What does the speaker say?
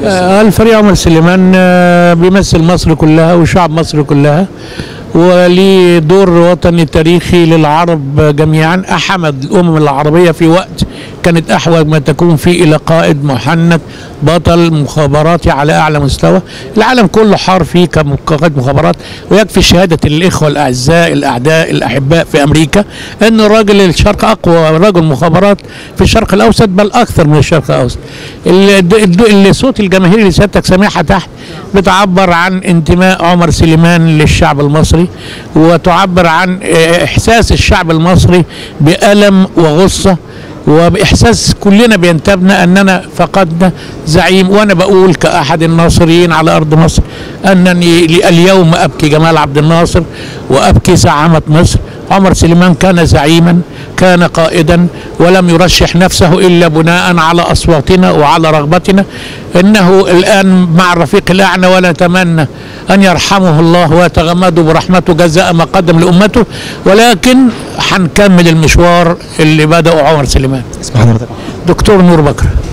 آه، الفريق عمر سليمان آه، بيمثل مصر كلها وشعب مصر كلها وليه دور وطني تاريخي للعرب جميعا أحمد الأمم العربية في وقت كانت أحوج ما تكون فيه إلى قائد محنك بطل مخابراتي على أعلى مستوى العالم كله حار فيه كقائد مخابرات ويكفي شهادة الإخوة الأعزاء الأعداء الأحباء في أمريكا أن الراجل الشرق أقوى رجل مخابرات في الشرق الأوسط بل أكثر من الشرق الأوسط ال- ال- ال- الصوت الجماهيري اللي سيادتك سامعها تحت بتعبر عن انتماء عمر سليمان للشعب المصري وتعبر عن آه، إحساس الشعب المصري بألم وغصة وبإحساس كلنا بينتابنا أننا فقدنا زعيم وأنا بقول كأحد الناصريين على أرض مصر أنني اليوم أبكي جمال عبد الناصر وأبكي زعامة مصر عمر سليمان كان زعيما كان قائدا ولم يرشح نفسه إلا بناء على أصواتنا وعلى رغبتنا إنه الآن مع الرفيق الأعلى ونتمنى أن يرحمه الله ويتغمده برحمته جزاء ما قدم لأمته ولكن هنكمل المشوار اللي بدأه عمر سليمان اسم حضرتك دكتور نور بكر